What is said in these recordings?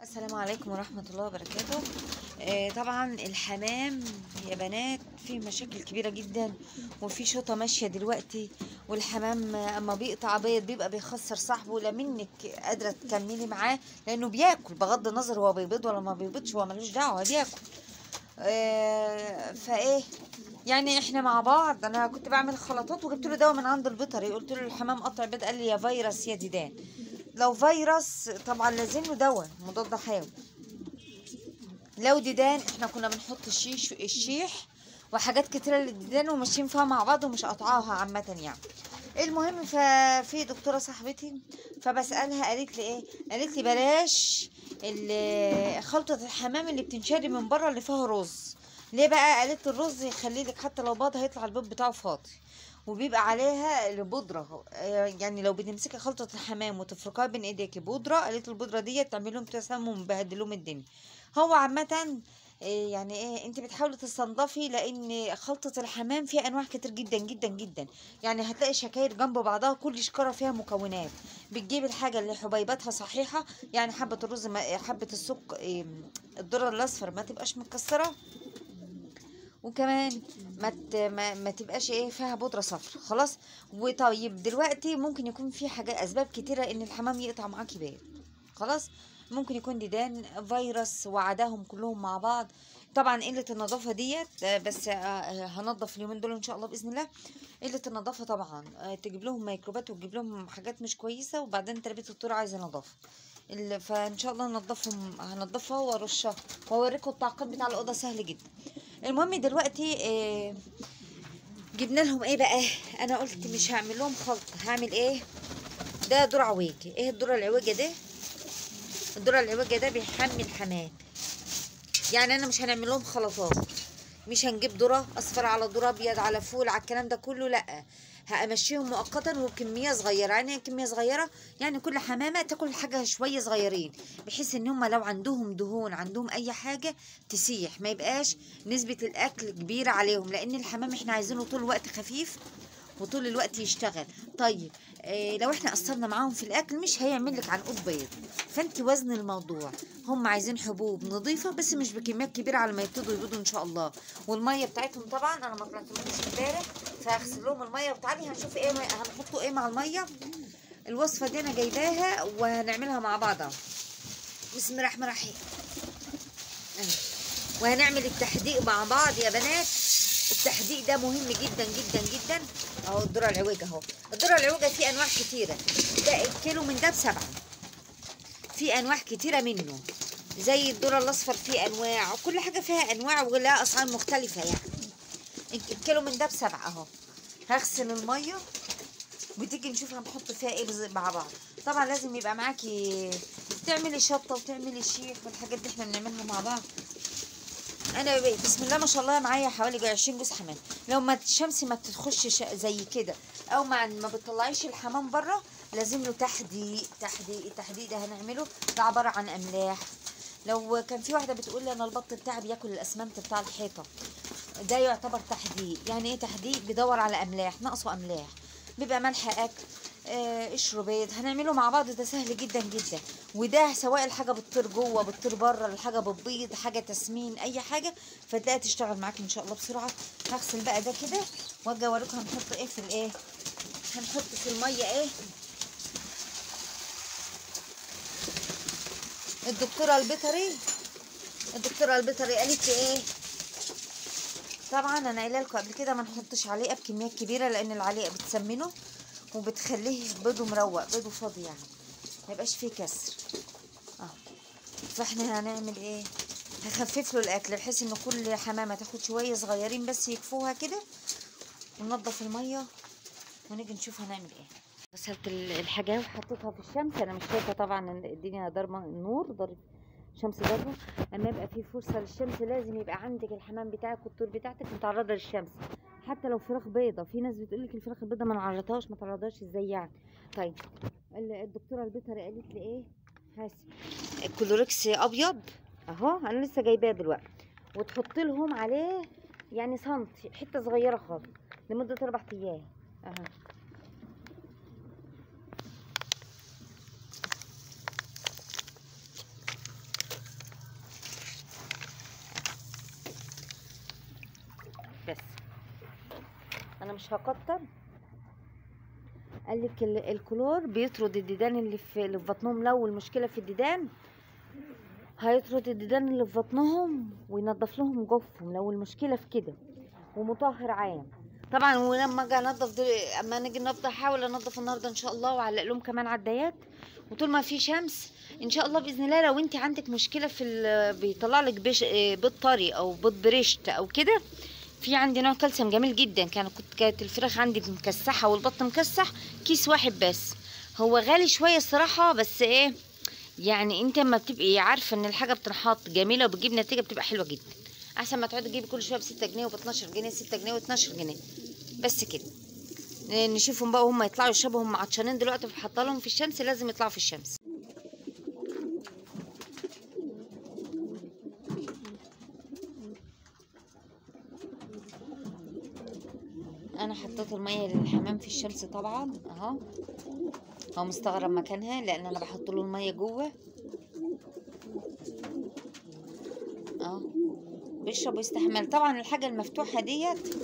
السلام عليكم ورحمة الله وبركاته آه طبعا الحمام يا بنات فيه مشاكل كبيرة جدا وفي شوطة ماشية دلوقتي والحمام آه، اما بيقطع بيض بيبقى بيخسر صاحبه لا منك قادرة تكملي معاه لانه بياكل بغض النظر هو بيبيض ولا ما بيبيضش هو ملوش دعوة بياكل آه فايه يعني احنا مع بعض انا كنت بعمل خلطات وجبت له دواء من عند البيطري قلت له الحمام قطع بيض قال لي يا فيروس يا ديدان لو فيروس طبعا لازم له دواء مضاد حيوي لو ديدان احنا كنا بنحط الشيش الشيح وحاجات كتيره للديدان وماشيين فيها مع بعض ومش قاطعاها عامه يعني المهم ففي دكتوره صاحبتي فبسالها قالت لي ايه قالت لي بلاش ال- خلطه الحمام اللي بتنشري من بره اللي فيها رز ليه بقى قالت الرز يخلي لك حتى لو بيض هيطلع البيض بتاعه فاضي وبيبقى عليها البودرة آه، يعني لو بتمسكي خلطة الحمام وتفركها بين ايديكي بودرة قالت البودرة دي تعمل لهم تسمم ومبهدل لهم الدنيا هو عامة آه، يعني ايه انت بتحاولي تستنضفي لان خلطة الحمام فيها انواع كتير جدا جدا جدا يعني هتلاقي شكاير جنب بعضها كل شكارة فيها مكونات بتجيب الحاجة اللي حبيباتها صحيحة يعني حبة الرز ما- حبة السكر الذرة الاصفر ما تبقاش متكسرة وكمان ما ت- ما, ما تبقاش ايه فيها بودره صفرا خلاص وطيب دلوقتي ممكن يكون في حاجات اسباب كتيره ان الحمام يقطع معاكي بيض خلاص ممكن يكون ديدان فيروس وعداهم كلهم مع بعض طبعا قله النظافه ديت آه، بس آه، هنضف اليومين دول ان شاء الله باذن الله قله النظافه طبعا آه، تجيب لهم ميكروبات وتجيب لهم حاجات مش كويسه وبعدين تربيه الطيور عايزه نظافه ال- فان شاء الله ننضفهم هنضفها وارشها واوريكم التعقيم بتاع الاوضه سهل جدا المهم دلوقتي آه، جبنا لهم ايه بقى انا قلت مش هعمل لهم خلطه هعمل ايه ده ذره عويجه ايه الذره العويجه ده الذره العويجه ده بيحمي الحمام يعني انا مش هنعمل لهم خلطات مش هنجيب ذره اصفر على ذره ابيض على فول على الكلام ده كله لا همشيهم مؤقتا وكميه صغيره يعني إيه كميه صغيره يعني كل حمامه تاكل حاجه شويه صغيرين بحيث ان هم لو عندهم دهون عندهم اي حاجه تسيح ما يبقاش نسبه الاكل كبيره عليهم لان الحمام احنا عايزينه طول الوقت خفيف وطول الوقت يشتغل طيب إيه لو احنا قصرنا معاهم في الاكل مش هيعمل لك عنقود بيض فانت وزن الموضوع هم عايزين حبوب نظيفه بس مش بكميات كبيره على ما يبتدوا يبيضوا ان شاء الله والميه بتاعتهم طبعا انا ما طلعتلهمش امبارح فهغسل لهم الميه بتاعتي هنشوف ايه هنحطوا ايه مع الميه الوصفه دي انا جايباها وهنعملها مع بعض أهو. بسم الله الرحمن الرحيم أهي. وهنعمل التحديق مع بعض يا بنات التحديق ده مهم جدا جدا جدا اهو الذره العويجه اهو الذره العويجه في انواع كتيره ده الكيلو من ده بسبعه في انواع كتيره منه زي الذره الاصفر فيه انواع وكل حاجه فيها انواع ولها اسعار مختلفه يعني الكيلو من ده بسبعه اهو هغسل الميه وتيجي نشوف هنحط فيها ايه بز- مع بعض طبعا لازم يبقى معاكي تعملي شطه وتعملي شيخ والحاجات دي احنا بنعملها مع بعض انا ب- بسم الله ما شاء الله معايا حوالي 20 جوز حمام لو ما الشمس ما بتخش ش- زي كده او ما ما بتطلعيش الحمام بره لازم له تحديق تحديق التحديق ده هنعمله ده عباره عن املاح لو كان في واحده بتقول لي انا البط بتاعي بياكل الاسمنت بتاع الحيطه ده يعتبر تحديق يعني ايه تحديق بيدور على املاح ناقصه املاح بيبقى ملح اكل آه قشر بيض هنعمله مع بعض ده سهل جدا جدا وده سواء الحاجه بتطير جوه بتطير بره الحاجه بتبيض حاجه تسمين اي حاجه فتلاقيها تشتغل معاك ان شاء الله بسرعه هغسل بقى ده كده واجي اوريكم هنحط ايه في الايه هنحط في الميه ايه الدكتوره البيطري الدكتوره البيطري قالت لي ايه طبعا انا قايله لكم قبل كده ما نحطش عليه بكميات كبيره لان العليقه بتسمنه وبتخليه بيضه مروق بيضه فاضي يعني ما يبقاش فيه كسر اه فاحنا هنعمل ايه هخفف له الاكل بحيث ان كل حمامه تاخد شويه صغيرين بس يكفوها كده وننضف الميه ونيجي نشوف هنعمل ايه غسلت ال- الحاجه وحطيتها في الشمس انا مش شايفه طبعا إن الدنيا ضربه النور ضرب شمس ضربه اما يبقى في فرصه للشمس لازم يبقى عندك الحمام بتاعك والطور بتاعتك متعرضه للشمس حتى لو فراخ بيضه في ناس بتقول لك الفراخ البيضه ما نعرضهاش ما تعرضهاش ازاي يعني طيب ال- الدكتوره البيطري قالت لي ايه حاسب كلوركس ابيض اهو انا لسه جايباه دلوقتي وتحط لهم عليه يعني سنتي حته صغيره خالص لمده اربع ايام اهو مش هكتر قال لك ال- الكلور بيطرد الديدان اللي في اللي في بطنهم لو المشكله في الديدان هيطرد الديدان اللي في بطنهم وينضف لهم جوفهم لو المشكله في كده ومطهر عام طبعا ولما اجي انضف دول اما نيجي ننضف احاول انضف النهارده ان شاء الله واعلق لهم كمان عدايات وطول ما في شمس ان شاء الله باذن الله لو انت عندك مشكله في ال- بيطلع لك بيش آه، بيض طري او بيض بريشت او كده في عندي نوع كالسيوم جميل جدا كان كنت كانت الفراخ عندي مكسحه والبط مكسح كيس واحد بس هو غالي شويه الصراحه بس ايه يعني انت اما بتبقي عارفه ان الحاجه بتنحط جميله وبتجيب نتيجه بتبقى حلوه جدا احسن ما تقعدي تجيبي كل شويه ب 6 جنيه وب 12 جنيه 6 جنيه و12 جنيه بس كده ن- نشوفهم بقى وهم يطلعوا يشربوا هم عطشانين دلوقتي بحط لهم في الشمس لازم يطلعوا في الشمس انا حطيت الميه للحمام في الشمس طبعا اهو هو مستغرب مكانها لان انا بحط له الميه جوه اه بيشرب ويستحمل طبعا الحاجه المفتوحه ديت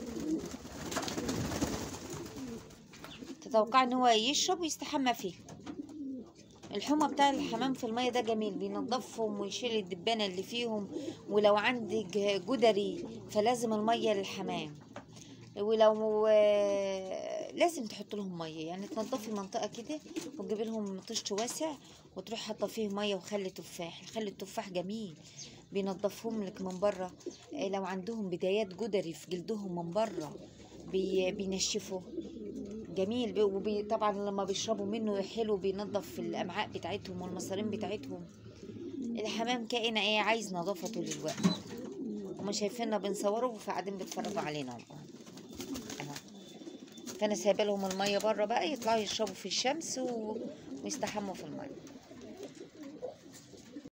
تتوقع ان هو يشرب ويستحمى فيه الحمى بتاع الحمام في المية ده جميل بينضفهم ويشيل الدبانة اللي فيهم ولو عندك جدري فلازم المية للحمام ولو آه، لازم تحط لهم ميه يعني تنضفي منطقه كده وتجيبي لهم طشت واسع وتروح حاطه فيه ميه وخل تفاح خل التفاح جميل بينضفهم لك من بره آه، لو عندهم بدايات جدري في جلدهم من بره بي بينشفوا جميل بي- وبي طبعا لما بيشربوا منه حلو بينضف الامعاء بتاعتهم والمصارين بتاعتهم الحمام كائن ايه عايز نظافه طول الوقت هما شايفيننا بنصوره فقاعدين بيتفرجوا علينا اهو فانا سايبه لهم الميه بره بقى يطلعوا يشربوا في الشمس و... ويستحموا في الميه